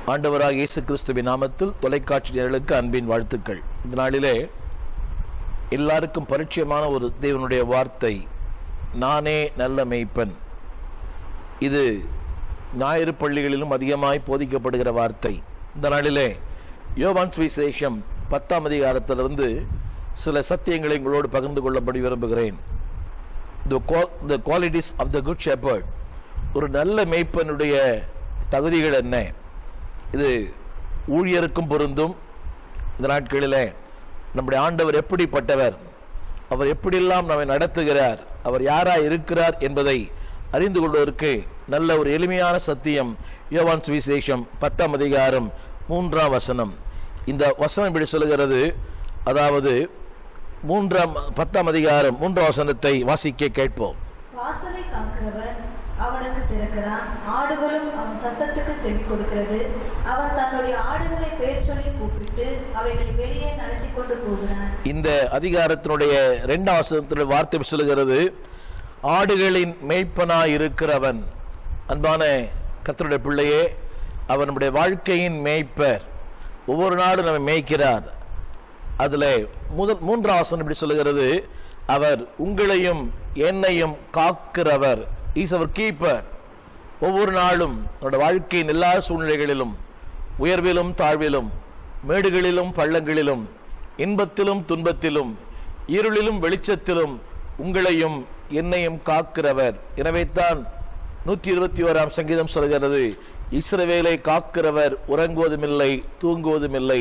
ஆண்டவராக இயேசு கிறிஸ்துவின் நாமத்தில் தொலைக்காட்சி நேயர்களுக்கு அன்பின் வாழ்த்துக்கள் இந்த நாளிலே எல்லாருக்கும் பரிச்சயமான ஒரு தேவனுடைய வார்த்தை நானே நல்ல மெய்ப்பன் இது ஞாயிறு பள்ளிகளிலும் அதிகமாய் போதிக்கப்படுகிற வார்த்தை இந்த நாளிலே யோவான் சுவிசேஷம் பத்தாம் அதிகாரத்திலிருந்து சில சத்தியங்களை உங்களோடு பகிர்ந்து கொள்ளப்படி விரும்புகிறேன் the qual- the qualities of the good shepherd ஒரு நல்ல மேய்ப்பனுடைய தகுதிகள் என்ன இது ஊழியருக்கும் பொருந்தும் இந்த நாட்களிலே நம்முடைய ஆண்டவர் எப்படிப்பட்டவர் அவர் எப்படியெல்லாம் நம்மை நடத்துகிறார் அவர் யாரா இருக்கிறார் என்பதை அறிந்து கொள்வதற்கு நல்ல ஒரு எளிமையான சத்தியம் யோவான் சுவிசேஷம் பத்தாம் அதிகாரம் மூன்றாம் வசனம் இந்த வசனம் இப்படி சொல்லுகிறது அதாவது மூன்றாம் பத்தாம் அதிகாரம் மூன்றாம் வசனத்தை வாசிக்க கேட்போம் வாசலை காக்கிறவர் அவனுக்கு திறக்கிறான் ஆடுகளும் அவன் சத்தத்துக்கு செவி கொடுக்கிறது அவன் தன்னுடைய ஆடுகளை பெயர் சொல்லி கூப்பிட்டு அவைகளை வெளியே நடத்தி கொண்டு போகிறான் இந்த அதிகாரத்தினுடைய இரண்டாம் வசனத்தினுடைய வார்த்தை சொல்லுகிறது ஆடுகளின் மேய்ப்பனாய் இருக்கிறவன் அன்பான கர்த்தருடைய பிள்ளையே அவர் நம்முடைய வாழ்க்கையின் மேய்ப்பர் ஒவ்வொரு நாளும் நம்ம மேய்க்கிறார் அதுல முதல் மூன்றாம் வசனம் இப்படி சொல்லுகிறது அவர் உங்களையும் என்னையும் காக்கிறவர் இஸ் அவர் கீப்பர் ஒவ்வொரு நாளும் நம்முடைய வாழ்க்கையின் எல்லா சூழ்நிலைகளிலும் உயர்விலும் தாழ்விலும் மேடுகளிலும் பள்ளங்களிலும் இன்பத்திலும் துன்பத்திலும் இருளிலும் வெளிச்சத்திலும் உங்களையும் என்னையும் காக்கிறவர் எனவே தான் நூற்றி இருபத்தி ஓராம் சங்கீதம் சொல்கிறது இஸ்ரவேலை காக்கிறவர் உறங்குவதுமில்லை தூங்குவதுமில்லை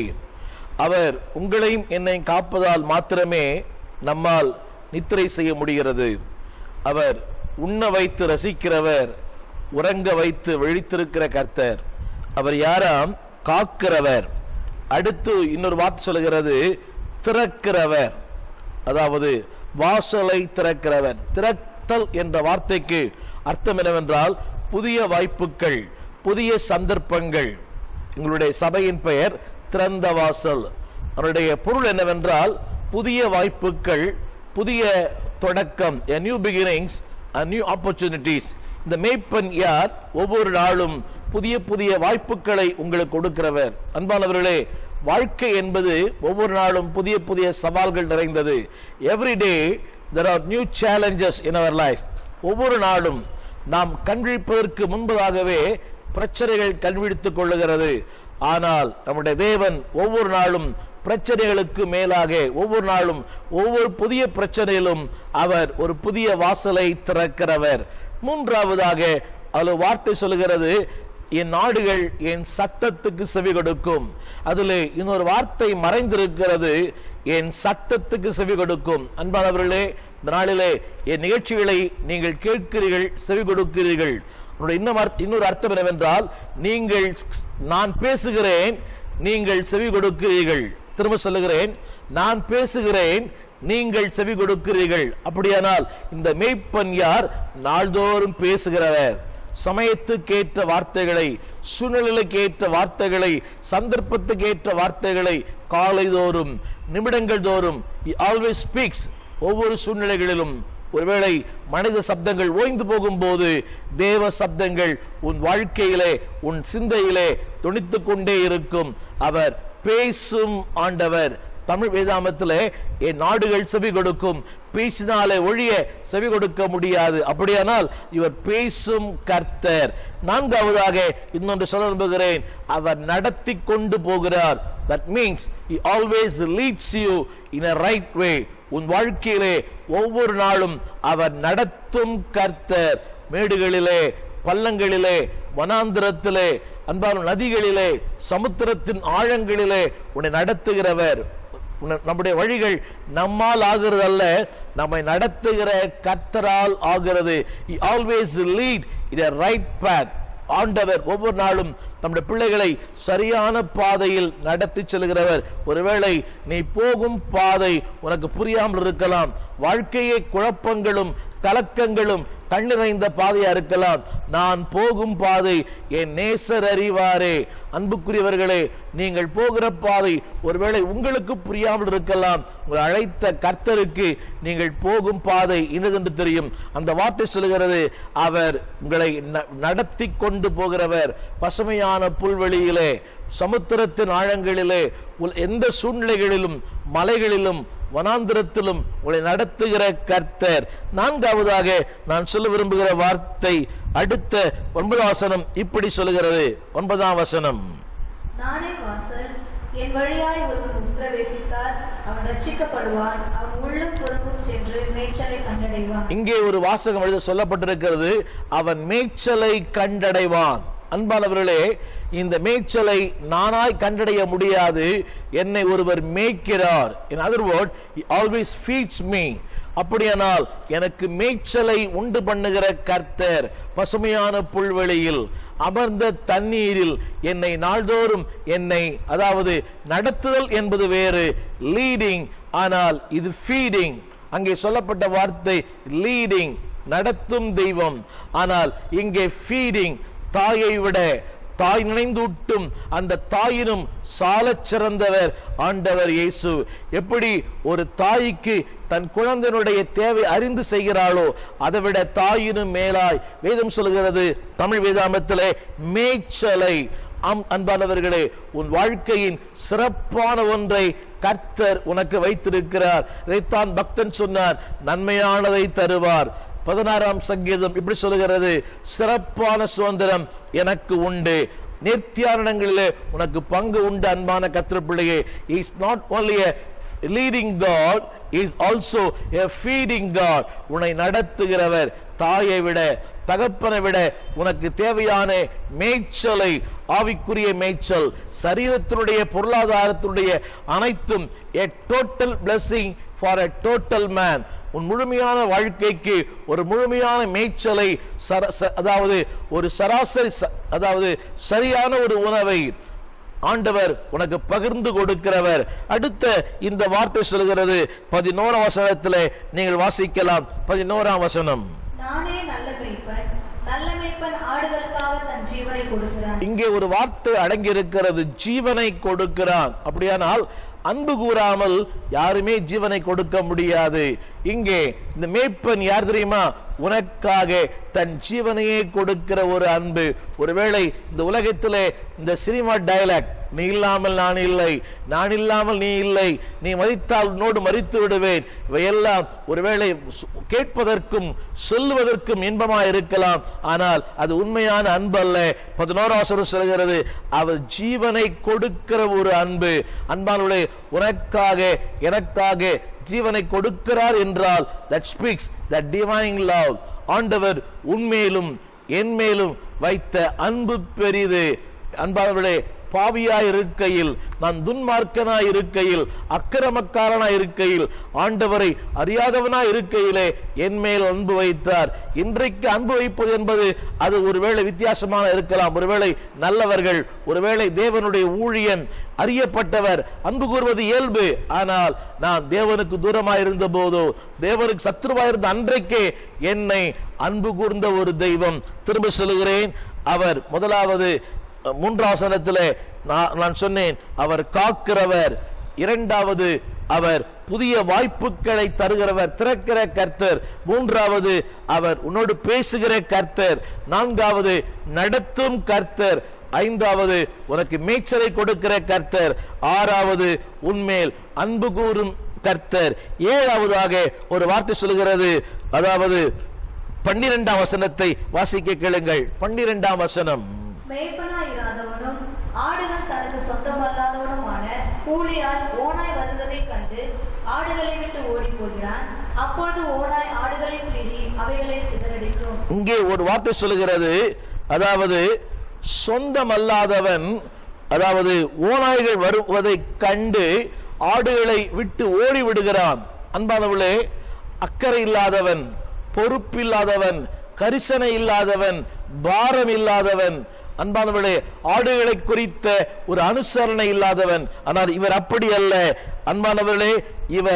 அவர் உங்களையும் என்னையும் காப்பதால் மாத்திரமே நம்மால் நித்திரை செய்ய முடிகிறது அவர் உண்ண வைத்து ரசிக்கிறவர் உறங்க வைத்து விழித்திருக்கிற கர்த்தர் அவர் யாராம் காக்கிறவர் அடுத்து இன்னொரு வார்த்தை சொல்லுகிறது திறக்கிறவர் அதாவது வாசலை திறக்கிறவர் திறத்தல் என்ற வார்த்தைக்கு அர்த்தம் என்னவென்றால் புதிய வாய்ப்புகள் புதிய சந்தர்ப்பங்கள் உங்களுடைய சபையின் பெயர் திறந்த வாசல் அதனுடைய பொருள் என்னவென்றால் புதிய வாய்ப்புகள் புதிய தொடக்கம் a new beginnings a new opportunities இந்த மேய்ப்பன் யார் ஒவ்வொரு நாளும் புதிய புதிய வாய்ப்புகளை உங்களுக்கு கொடுக்கிறவர் அன்பானவர்களே வாழ்க்கை என்பது ஒவ்வொரு நாளும் புதிய புதிய சவால்கள் நிறைந்தது every day there are new challenges in our life ஒவ்வொரு நாளும் நாம் கண்விழிப்பதற்கு முன்பதாகவே பிரச்சனைகள் கண்விழித்துக் கொள்ளுகிறது ஆனால் நம்முடைய தேவன் ஒவ்வொரு நாளும் பிரச்சனைகளுக்கு மேலாக ஒவ்வொரு நாளும் ஒவ்வொரு புதிய பிரச்சனையிலும் அவர் ஒரு புதிய வாசலை திறக்கிறவர் மூன்றாவதாக அதில் வார்த்தை சொல்லுகிறது என் நாடுகள் என் சத்தத்துக்கு செவி கொடுக்கும் அதில் இன்னொரு வார்த்தை மறைந்திருக்கிறது என் சத்தத்துக்கு செவி கொடுக்கும் அன்பானவர்களே இந்த நாளிலே என் நிகழ்ச்சிகளை நீங்கள் கேட்கிறீர்கள் செவி கொடுக்கிறீர்கள் அதனுடைய இன்னும் அர்த்த- இன்னொரு அர்த்தம் என்னவென்றால் நீங்கள் நான் பேசுகிறேன் நீங்கள் செவி கொடுக்கிறீர்கள் திரும்ப சொல்லுகிறேன் நான் பேசுகிறேன் நீங்கள் செவி கொடுக்கிறீர்கள் அப்படியானால் இந்த மேய்ப்பன் யார் நாள்தோறும் பேசுகிறவர் சமயத்துக்கு ஏற்ற வார்த்தைகளை சூழ்நிலைக்கு ஏற்ற வார்த்தைகளை சந்தர்ப்பத்துக்கு ஏற்ற வார்த்தைகளை காலைதோறும் நிமிடங்கள் தோறும் ஆல்வேஸ் ஸ்பீக்ஸ் ஒவ்வொரு சூழ்நிலைகளிலும் ஒருவேளை மனித சப்தங்கள் ஓய்ந்து போகும்போது தேவ சப்தங்கள் உன் வாழ்க்கையிலே உன் சிந்தையிலே துணித்துக் கொண்டே இருக்கும் அவர் பேசும் ஆண்டவர் தமிழ் வேதாமத்திலே என் நாடுகள் செவி கொடுக்கும் பேசினாலே ஒழிய செவி கொடுக்க முடியாது அப்படியானால் இவர் பேசும் கர்த்தர் நான்காவதாக இன்னொன்று சொல்ல விரும்புகிறேன் அவர் நடத்தி கொண்டு போகிறார் that means he always leads you in a right way உன் வாழ்க்கையிலே ஒவ்வொரு நாளும் அவர் நடத்தும் கர்த்தர் மேடுகளிலே பள்ளங்களிலே வனாந்திரத்திலே அன்பான நதிகளிலே சமுத்திரத்தின் ஆழங்களிலே உன்னை நடத்துகிறவர் உன்னை- நம்முடைய வழிகள் நம்மால் ஆகிறது அல்ல நம்மை நடத்துகிற கர்த்தரால் ஆகிறது he always lead in a right path ஆண்டவர் ஒவ்வொரு நாளும் நம்முடைய பிள்ளைகளை சரியான பாதையில் நடத்தி செல்கிறவர் ஒருவேளை நீ போகும் பாதை உனக்கு புரியாமல் இருக்கலாம் வாழ்க்கையே குழப்பங்களும் கலக்கங்களும் கண்ணிறைந்த பாதையா இருக்கலாம் நான் போகும் பாதை என் நேசர் அறிவாரே அன்புக்குரியவர்களே நீங்கள் போகிற பாதை ஒருவேளை உங்களுக்கு புரியாமல் இருக்கலாம் உங்களை அழைத்த கர்த்தருக்கு நீங்கள் போகும் பாதை இன்னதென்று தெரியும் அந்த வார்த்தை சொல்லுகிறது அவர் உங்களை ந- நடத்தி கொண்டு போகிறவர் பசுமையான புல்வெளியிலே சமுத்திரத்தின் ஆழங்களிலே உல்- எந்த சூழ்நிலைகளிலும் மலைகளிலும் வனாந்திரத்திலும் உங்களை நடத்துகிற கர்த்தர் நான்காவதாக நான் சொல்ல விரும்புகிற வார்த்தை அடுத்த ஒன்பதாம் வசனம் இப்படி சொல்லுகிறது ஒன்பதாம் வசனம் நானே வாசல் என் வழியாய் ஒருவன் உட்பிரவேசித்தால் அவன் ரட்சிக்கப்படுவான் அவன் உள்ளும் புறமும் சென்று மேய்ச்சலை கண்டடைவான் இங்கே ஒரு வாசகம் எழுத சொல்லப்பட்டிருக்கிறது அவன் மேய்ச்சலை கண்டடைவான் அன்பானவர்களே இந்த மேய்ச்சலை நானாய் கண்டடைய முடியாது என்னை ஒருவர் மேய்க்கிறார் in other word always feeds me அப்படியானால் எனக்கு மேய்ச்சலை உண்டு பண்ணுகிற கர்த்தர் பசுமையான புல்வெளியில் அமர்ந்த தண்ணீரில் என்னை நாள்தோறும் என்னை அதாவது நடத்துதல் என்பது வேறு லீடிங் ஆனால் இது ஃபீடிங் அங்கே சொல்லப்பட்ட வார்த்தை லீடிங் நடத்தும் தெய்வம் ஆனால் இங்கே ஃபீடிங் தாயை விட தாய் நினைந்தூட்டும் அந்த தாயினும் சாலச் சிறந்தவர் ஆண்டவர் இயேசு எப்படி ஒரு தாய்க்கு தன் குழந்தையினுடைய தேவை அறிந்து செய்கிறாளோ அதை விட தாயினும் மேலாய் வேதம் சொல்கிறது தமிழ் வேதாமத்திலே மேய்ச்சலை ஆம் அன்பானவர்களே உன் வாழ்க்கையின் சிறப்பான ஒன்றை கர்த்தர் உனக்கு வைத்திருக்கிறார் இதைத்தான் பக்தன் சொன்னார் நன்மையானதை தருவார் பதினாறாம் சங்கீதம் இப்படி சொல்லுகிறது சிறப்பான சுதந்திரம் எனக்கு உண்டு நித்தியானங்களிலே உனக்கு பங்கு உண்டு அன்பான கத்திர பிள்ளையே is not only a leading God is also a feeding God உன்னை நடத்துகிறவர் தாயை விட தகப்பனை விட உனக்கு தேவையான மேய்ச்சலை ஆவிக்குரிய மேய்ச்சல் சரீரத்தினுடைய பொருளாதாரத்தினுடைய அனைத்தும் a total blessing for a total man உன் முழுமையான வாழ்க்கைக்கு ஒரு முழுமையான மேய்ச்சலை சர- ச- அதாவது ஒரு சராசரி ச- அதாவது சரியான ஒரு உணவை ஆண்டவர் உனக்கு பகிர்ந்து கொடுக்கிறவர் அடுத்த இந்த வார்த்தை சொல்கிறது பதினோராம் வசனத்திலே நீங்கள் வாசிக்கலாம் பதினோராம் வசனம் நானே நல்ல மேய்ப்பன் நல்ல மேய்ப்பன் ஆடுகளுக்காக தன் ஜீவனை கொடுக்கிறான் இங்கே ஒரு வார்த்தை அடங்கி இருக்கிறது ஜீவனை கொடுக்கிறான் அப்படியானால் அன்பு கூறாமல் யாருமே ஜீவனை கொடுக்க முடியாது இங்கே இந்த மேய்ப்பன் யார் தெரியுமா உனக்காக தன் ஜீவனையே கொடுக்கிற ஒரு அன்பு ஒருவேளை இந்த உலகத்திலே இந்த சினிமா டயலாக் நீ இல்லாமல் நான் இல்லை நான் இல்லாமல் நீ இல்லை நீ மறித்தால் உன்னோடு மறித்து விடுவேன் இவையெல்லாம் ஒருவேளை சு- கேட்பதற்கும் சொல்லுவதற்கும் இன்பமாக இருக்கலாம் ஆனால் அது உண்மையான அன்பு அல்ல பதினோராசரம் சொல்கிறது அவர் ஜீவனை கொடுக்கிற ஒரு அன்பு அன்பானுடைய உனக்காக எனக்காக ஜீவனை கொடுக்கிறார் என்றால் that speaks that divine love ஆண்டவர் உன்மேலும் என் மேலும் வைத்த அன்பு பெரிது அன்பானவர்களே பாவியாய் இருக்கையில் நான் துன்மார்க்கனாய் இருக்கையில் அக்கிரமக்காரனாய் இருக்கையில் ஆண்டவரை அறியாதவனாய் இருக்கையிலே என் மேல் அன்பு வைத்தார் இன்றைக்கு அன்பு வைப்பது என்பது அது ஒருவேளை வித்தியாசமான இருக்கலாம் ஒருவேளை நல்லவர்கள் ஒருவேளை தேவனுடைய ஊழியன் அறியப்பட்டவர் அன்பு கூறுவது இயல்பு ஆனால் நான் தேவனுக்கு தூரமாய் இருந்த போதோ தேவனுக்கு சத்துருவாய் இருந்த அன்றைக்கே என்னை அன்பு கூர்ந்த ஒரு தெய்வம் திரும்ப சொல்லுகிறேன் அவர் முதலாவது மூன்றாம் வசனத்திலே நான் நான் சொன்னேன் அவர் காக்கிறவர் இரண்டாவது அவர் புதிய வாய்ப்புகளை தருகிறவர் திறக்கிற கர்த்தர் மூன்றாவது அவர் உன்னோடு பேசுகிற கர்த்தர் நான்காவது நடத்தும் கர்த்தர் ஐந்தாவது உனக்கு மேய்ச்சலை கொடுக்கிற கர்த்தர் ஆறாவது உன்மேல் அன்பு கூறும் கர்த்தர் ஏழாவதாக ஒரு வார்த்தை சொல்லுகிறது அதாவது பன்னிரெண்டாம் வசனத்தை வாசிக்க கேளுங்கள் பன்னிரெண்டாம் வசனம் மேய்ப்பனாயிராதவனும் ஆடுகள் தனக்கு சொந்தமல்லாதவனுமான கூலியால் ஓனாய் வருவதைக் கண்டு ஆடுகளை விட்டு ஓடிப் போகிறான் அப்பொழுது ஓனாய் ஆடுகளை பீறி அவைகளை சிதறடிக்கும் இங்கே ஒரு வார்த்தை சொல்லுகிறது அதாவது சொந்தமல்லாதவன் அதாவது ஓநாய்கள் வருவதை கண்டு ஆடுகளை விட்டு ஓடி விடுகிறான் அன்பானவளே அக்கறை இல்லாதவன் பொறுப்பில்லாதவன் கரிசனை இல்லாதவன் பாரம் இல்லாதவன் அன்பானவளே ஆடுகளை குறித்த ஒரு அனுசரணை இல்லாதவன் ஆனால் இவர் அப்படி அல்ல அன்பானவர்களே இவர்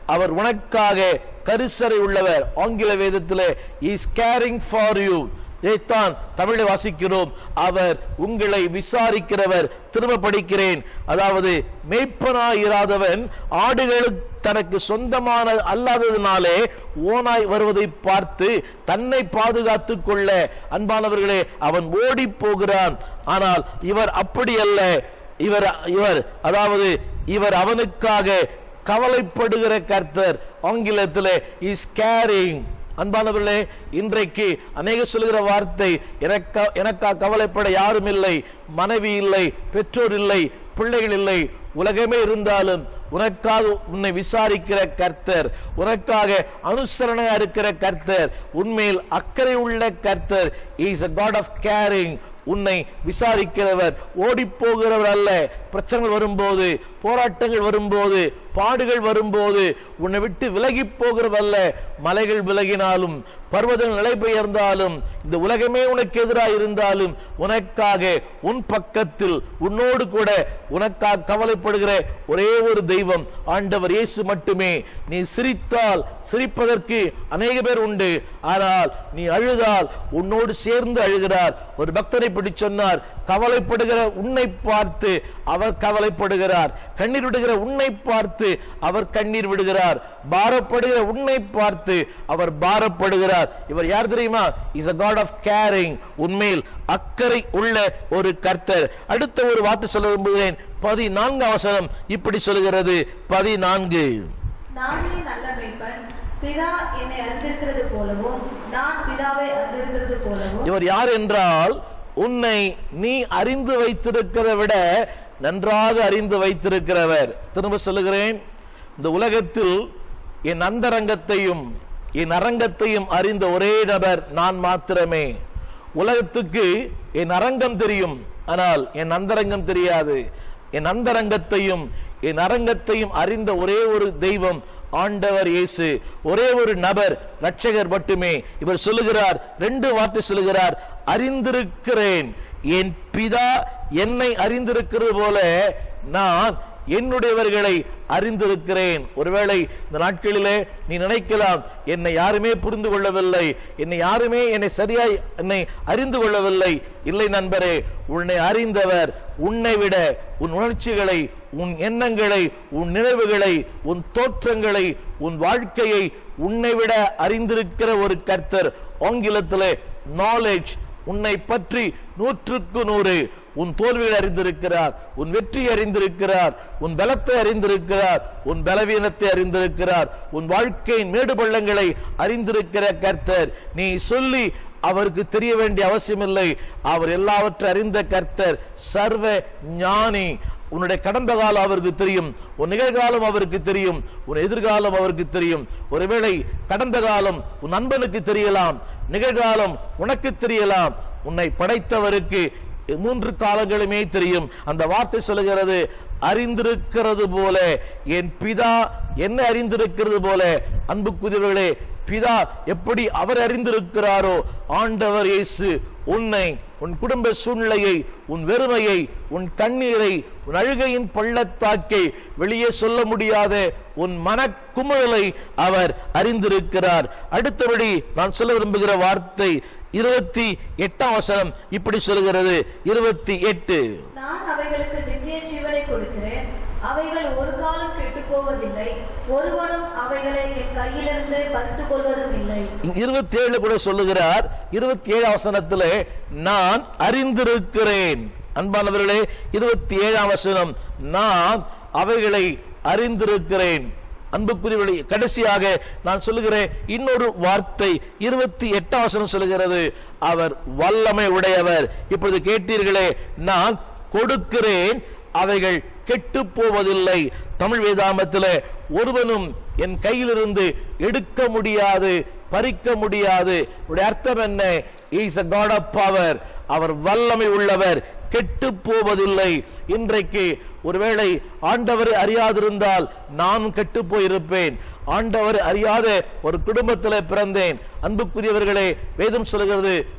அவர் உனக்காக கரிசரை உள்ளவர் ஆங்கில வேதத்திலே இஸ் கேரிங் ஃபார் யூ இதைத்தான் தமிழை வாசிக்கிறோம் அவர் உங்களை விசாரிக்கிறவர் திரும்ப படிக்கிறேன் அதாவது மேய்ப்பனாயிராதவன் ஆடுகளுக்கு தனக்கு சொந்தமான அல்லாததினாலே ஓனாய் வருவதை பார்த்து தன்னை பாதுகாத்துக் கொள்ள அன்பானவர்களே அவன் ஓடி போகிறான் ஆனால் இவர் அப்படி அல்ல இவர் இவர் அதாவது இவர் அவனுக்காக கவலைப்படுகிற கர்த்தர் ஆங்கிலத்திலே இஸ் கேரிங் அன்பானவர்களே இன்றைக்கு அநேக சொல்லுகிற வார்த்தை எனக்கா எனக்கா கவலைப்பட யாரும் இல்லை மனைவி இல்லை பெற்றோர் இல்லை பிள்ளைகள் இல்லை உலகமே இருந்தாலும் உனக்காக உன்னை விசாரிக்கிற கர்த்தர் உனக்காக அனுசரணையா இருக்கிற கர்த்தர் உண்மையில் அக்கறை உள்ள கர்த்தர் is a god of caring உன்னை விசாரிக்கிறவர் ஓடி போகிறவர் அல்ல பிரச்சனைகள் வரும்போது போராட்டங்கள் வரும்போது பாடுகள் வரும்போது உன்னை விட்டு விலகி போகிறவர் அல்ல மலைகள் விலகினாலும் பர்வதங்கள் நிலை பெயர்ந்தாலும் இந்த உலகமே உனக்கு எதிராக இருந்தாலும் உனக்காக உன் பக்கத்தில் உன்னோடு கூட உனக்காக கவலைப்படுகிற ஒரே ஒரு தெய்வம் ஆண்டவர் இயேசு மட்டுமே நீ சிரித்தால் சிரிப்பதற்கு அநேக பேர் உண்டு ஆனால் நீ அழுதால் உன்னோடு சேர்ந்து அழுகிறார் ஒரு பக்தரை பிடி சொன்னார் கவலைப்படுகிற உன்னை பார்த்து அவர் கவலைப்படுகிறார் கண்ணீர் விடுகிற உன்னை பார்த்து அவர் கண்ணீர் விடுகிறார் பாரப்படுகிற உன்னை பார்த்து அவர் பாரப்படுகிறார் இவர் யார் தெரியுமா is a god of caring உண்மையில் அக்கறை உள்ள ஒரு கர்த்தர் அடுத்த ஒரு வார்த்தை சொல்ல விரும்புகிறேன் பதினான்கு அவசரம் இப்படி சொல்கிறது பதினான்கு நானே நல்ல மேய்ப்பன் பிதா என்னை அறிந்திருக்கிறது போலவும் நான் பிதாவை அறிந்திருக்கிறது போலவும் இவர் யார் என்றால் உன்னை நீ அறிந்து வைத்திருக்கிறதை விட நன்றாக அறிந்து வைத்திருக்கிறவர் திரும்ப சொல்லுகிறேன் இந்த உலகத்தில் என் அந்தரங்கத்தையும் என் அரங்கத்தையும் அறிந்த ஒரே நபர் நான் மாத்திரமே உலகத்துக்கு என் அரங்கம் தெரியும் ஆனால் என் அந்தரங்கம் தெரியாது என் அந்தரங்கத்தையும் என் அரங்கத்தையும் அறிந்த ஒரே ஒரு தெய்வம் ஆண்டவர் இயேசு ஒரே ஒரு நபர் ரட்சகர் மட்டுமே இவர் சொல்லுகிறார் ரெண்டு வார்த்தை சொல்லுகிறார் அறிந்திருக்கிறேன் என் பிதா என்னை அறிந்திருக்கிறது போல நான் என்னுடையவர்களை அறிந்திருக்கிறேன் ஒருவேளை இந்த நாட்களிலே நீ நினைக்கலாம் என்னை யாருமே புரிந்து கொள்ளவில்லை என்னை யாருமே என்னை சரியாய் என்னை அறிந்து கொள்ளவில்லை இல்லை நண்பரே உன்னை அறிந்தவர் உன்னை விட உன் உணர்ச்சிகளை உன் எண்ணங்களை உன் நினைவுகளை உன் தோற்றங்களை உன் வாழ்க்கையை உன்னை விட அறிந்திருக்கிற ஒரு கர்த்தர் ஆங்கிலத்திலே நாலேஜ் உன்னை பற்றி நூற்றுக்கு நூறு உன் தோல்வியை அறிந்திருக்கிறார் உன் வெற்றி அறிந்திருக்கிறார் உன் பலத்தை அறிந்திருக்கிறார் உன் பலவீனத்தை அறிந்திருக்கிறார் உன் வாழ்க்கையின் மேடு பள்ளங்களை அறிந்திருக்கிற கர்த்தர் நீ சொல்லி அவருக்கு தெரிய வேண்டிய அவசியமில்லை அவர் எல்லாவற்றை அறிந்த கர்த்தர் சர்வ ஞானி உன்னுடைய கடந்த காலம் அவருக்கு தெரியும் உன் நிகழ்காலம் அவருக்கு தெரியும் உன் எதிர்காலம் அவருக்கு தெரியும் ஒருவேளை கடந்த காலம் உன் நண்பனுக்கு தெரியலாம் நிகழ்காலம் உனக்கு தெரியலாம் உன்னை படைத்தவருக்கு மூன்று காலங்களுமே தெரியும் அந்த வார்த்தை சொல்லுகிறது அறிந்திருக்கிறது போல என் பிதா என்ன அறிந்திருக்கிறது போல அன்புக்குரியவர்களே பிதா எப்படி அவர் அறிந்திருக்கிறாரோ ஆண்டவர் இயேசு உன்னை உன் குடும்ப சூழ்நிலையை உன் வெறுமையை உன் கண்ணீரை உன் அழுகையின் பள்ளத்தாக்கை வெளியே சொல்ல முடியாத உன் மனக்குமுறலை அவர் அறிந்திருக்கிறார் அடுத்தபடி நான் சொல்ல விரும்புகிற வார்த்தை இருபத்தி எட்டாம் வசனம் இப்படி சொல்கிறது இருபத்தி எட்டு நான் அவைகளுக்கு நித்திய ஜீவனை கொடுக்கிறேன் அவைகள் ஒரு காலம் கெட்டுப் போவதில்லை ஒருவனும் அவைகளை என் கையிலிருந்து பறித்துக் கொள்வதும் இல்லை இருபத்தி ஏழு கூட சொல்லுகிறார் இருபத்தி ஏழு வசனத்திலே நான் அறிந்திருக்கிறேன் அன்பானவர்களே இருபத்தி ஏழாம் வசனம் நான் அவைகளை அறிந்திருக்கிறேன் அன்புக்குரியவர்களே கடைசியாக நான் சொல்லுகிறேன் இன்னொரு வார்த்தை இருபத்தி எட்டாம் வசனம் சொல்லுகிறது அவர் வல்லமை உடையவர் இப்பொழுது கேட்டீர்களே நான் கொடுக்கிறேன் அவைகள் கெட்டு போவதில்லை தமிழ் வேதாமத்தில் ஒருவனும் என் கையிலிருந்து எடுக்க முடியாது பறிக்க முடியாது உடைய அர்த்தம் என்ன is a god of power அவர் வல்லமை உள்ளவர் கெட்டு போவதில்லை இன்றைக்கு ஒருவேளை ஆண்டவர் அறியாதிருந்தால் நான் கெட்டு போயிருப்பேன் ஆண்டவர் அறியாத ஒரு குடும்பத்தில் பிறந்தேன் அன்புக்குரியவர்களே வேதம் சொல்கிறது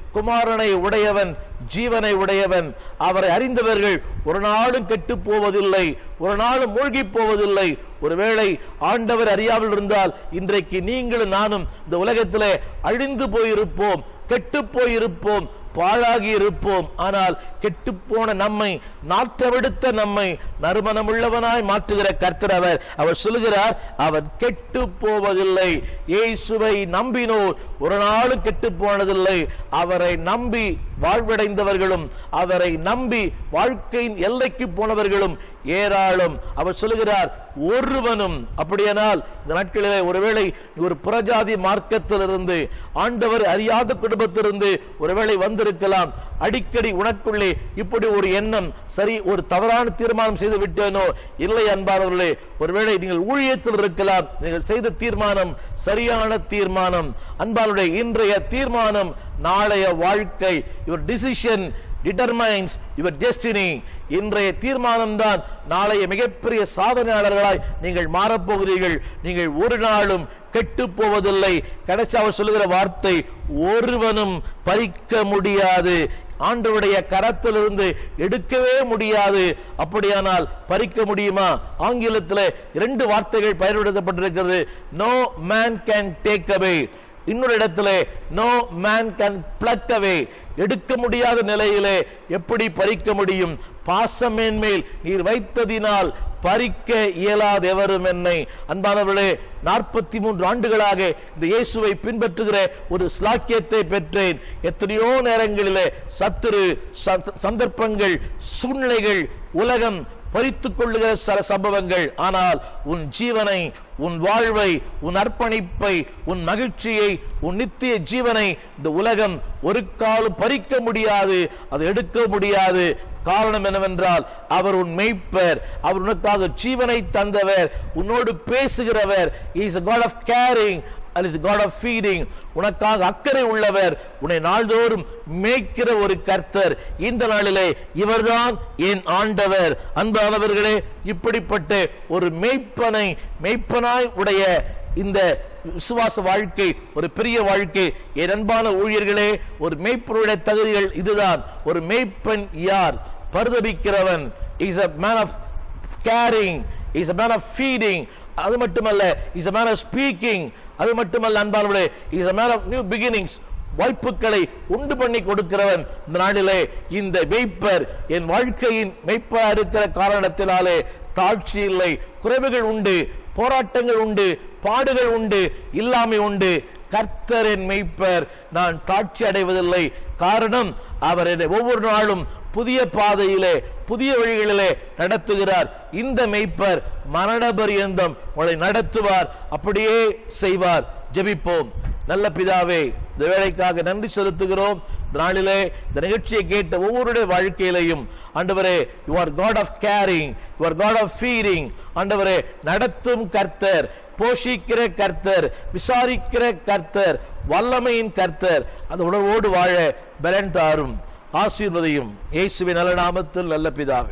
குமாரனை உடையவன் ஜீவனை உடையவன் அவரை அறிந்தவர்கள் ஒரு நாளும் கெட்டு போவதில்லை ஒரு நாளும் மூழ்கி போவதில்லை ஒருவேளை ஆண்டவர் அறியாமல் இருந்தால் இன்றைக்கு நீங்களும் நானும் இந்த உலகத்திலே அழிந்து போயிருப்போம் கெட்டு போயிருப்போம் பாழாகி இருப்போம் ஆனால் கெட்டுப்போன நம்மை நாற்றவெடுத்த நம்மை நறுமணமுள்ளவனாய் மாற்றுகிற கர்த்தர் அவர் அவர் சொல்லுகிறார் அவன் கெட்டு போவதில்லை இயேசுவை நம்பினோர் ஒரு நாளும் கெட்டு போனதில்லை அவரை நம்பி வாழ்வடைந்தவர்களும் அவரை நம்பி வாழ்க்கையின் எல்லைக்கு போனவர்களும் ஏராளம் அவர் சொல்லுகிறார் ஒருவனும் அப்படியானால் இந்த நாட்களிலே ஒருவேளை நீ ஒரு புறஜாதி மார்க்கத்திலிருந்து ஆண்டவர் அறியாத குடும்பத்திலிருந்து ஒருவேளை வந்திருக்கலாம் அடிக்கடி உனக்குள்ளே இப்படி ஒரு எண்ணம் சரி ஒரு தவறான தீர்மானம் செய்து விட்டேனோ இல்லை அன்பானவர்களே ஒருவேளை நீங்கள் ஊழியத்தில் இருக்கலாம் நீங்கள் செய்த தீர்மானம் சரியான தீர்மானம் அன்பானுடைய இன்றைய தீர்மானம் நாளைய வாழ்க்கை your decision determines your destiny இன்றைய தீர்மானம் தான் நாளைய மிகப்பெரிய சாதனையாளர்களாய் நீங்கள் மாறப்போகிறீர்கள் நீங்கள் ஒரு நாளும் கெட்டு போவதில்லை கடைசி அவர் சொல்லுகிற வார்த்தை ஒருவனும் பறிக்க முடியாது ஆண்டவருடைய கரத்திலிருந்து எடுக்கவே முடியாது அப்படியானால் பறிக்க முடியுமா ஆங்கிலத்தில் இரண்டு வார்த்தைகள் பயன்படுத்தப்பட்டிருக்கிறது no man can take away இன்னொரு இடத்திலே no man can pluck away எடுக்க முடியாத நிலையிலே எப்படி பறிக்க முடியும் பாசமேன்மேல் நீர் வைத்ததினால் பறிக்க இயலாத எவரும் என்னை அன்பானவர்களே நாற்பத்தி மூன்று ஆண்டுகளாக இந்த இயேசுவை பின்பற்றுகிற ஒரு ஸ்லாக்கியத்தை பெற்றேன் எத்தனையோ நேரங்களிலே சத்துரு சந்த- சந்தர்ப்பங்கள் சூழ்நிலைகள் உலகம் பறித்துக் கொள்ளுகிற சில சம்பவங்கள் ஆனால் உன் ஜீவனை உன் வாழ்வை உன் அர்ப்பணிப்பை உன் மகிழ்ச்சியை உன் நித்திய ஜீவனை இந்த உலகம் ஒரு காலம் பறிக்க முடியாது அதை எடுக்க முடியாது காரணம் என்னவென்றால் அவர் உன் மெய்ப்பர் அவர் உனக்காக ஜீவனை தந்தவர் உன்னோடு பேசுகிறவர் is a god of caring and is a god of feeding உனக்காக அக்கறை உள்ளவர் உன்னை நாள்தோறும் மேய்க்கிற ஒரு கர்த்தர் இந்த நாளிலே இவர்தான் என் ஆண்டவர் அன்பானவர்களே இப்படிப்பட்ட ஒரு மேய்ப்பனை மேய்ப்பனாய் உடைய இந்த விசுவாச வாழ்க்கை ஒரு பெரிய வாழ்க்கை என் அன்பான ஊழியர்களே ஒரு மேய்ப்பனுடைய தகுதிகள் இதுதான் ஒரு மேய்ப்பன் யார் பரிதபிக்கிறவன் is a man of caring is a man of feeding அது மட்டுமல்ல is a man of speaking அது மட்டுமல்ல அன்பானவர்களே is a man of new beginnings வாய்ப்புகளை உண்டு பண்ணி கொடுக்கிறவன் இந்த நாளிலே இந்த மெய்ப்பர் என் வாழ்க்கையின் மெய்ப்பா இருக்கிற காரணத்தினாலே தாழ்ச்சி இல்லை குறைவுகள் உண்டு போராட்டங்கள் உண்டு பாடுகள் உண்டு இல்லாமை உண்டு கர்த்தரின் மெய்ப்பர் நான் தாட்சி அடைவதில்லை காரணம் அவர் என்னை ஒவ்வொரு நாளும் புதிய பாதையிலே புதிய வழிகளிலே நடத்துகிறார் இந்த மெய்ப்பர் மரண பரியந்தம் உங்களை நடத்துவார் அப்படியே செய்வார் ஜெபிப்போம் நல்ல பிதாவே இந்த வேலைக்காக நன்றி செலுத்துகிறோம் இந்த நாளிலே இந்த நிகழ்ச்சியை கேட்ட ஒவ்வொருடைய வாழ்க்கையிலையும் ஆண்டவரே you are God of caring you are God of feeding ஆண்டவரே நடத்தும் கர்த்தர் போஷிக்கிற கர்த்தர் விசாரிக்கிற கர்த்தர் வல்லமையின் கர்த்தர் அந்த உணர்வோடு வாழ பலன் தாரும் ஆசீர்வதையும் இயேசுவின் நல்ல நாமத்தில் நல்ல பிதாவே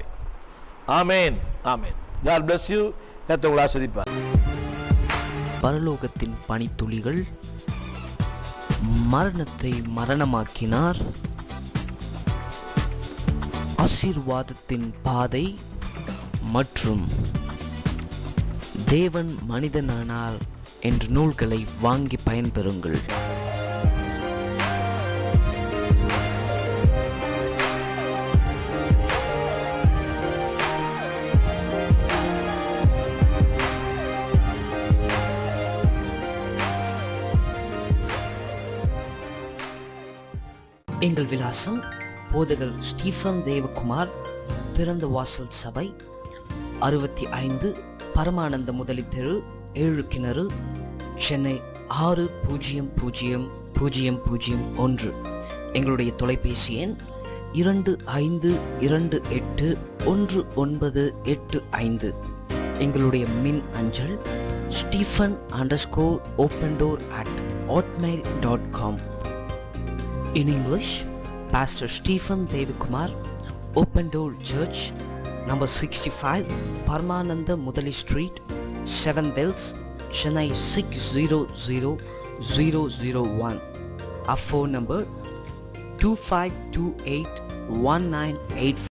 ஆமேன் ஆமேன் God bless you கர்த்தர் உங்களை ஆசீர்வதிப்பார் பரலோகத்தின் பனித்துளிகள் மரணத்தை மரணமாக்கினார் ஆசீர்வாதத்தின் பாதை மற்றும் தேவன் மனிதனானார் என்ற நூல்களை வாங்கி பயன்பெறுங்கள் எங்கள் விலாசம் போதகர் ஸ்டீஃபன் தேவகுமார் திறந்த வாசல் சபை அறுபத்தி ஐந்து பரமானந்த முதலி தெரு ஏழு கிணறு சென்னை ஆறு பூஜ்ஜியம் பூஜ்ஜியம் பூஜ்ஜியம் பூஜ்ஜியம் ஒன்று எங்களுடைய தொலைபேசி எண் இரண்டு ஐந்து இரண்டு எட்டு ஒன்று ஒன்பது எட்டு ஐந்து எங்களுடைய மின் அஞ்சல் Stephen underscore open door at hotmail dot com In English, Pastor Stephen Devikumar, Open Door Church, number 65, Parmananda Mudali Street, 7 Bells, Chennai 60001. Our phone number two five two eight one nine eight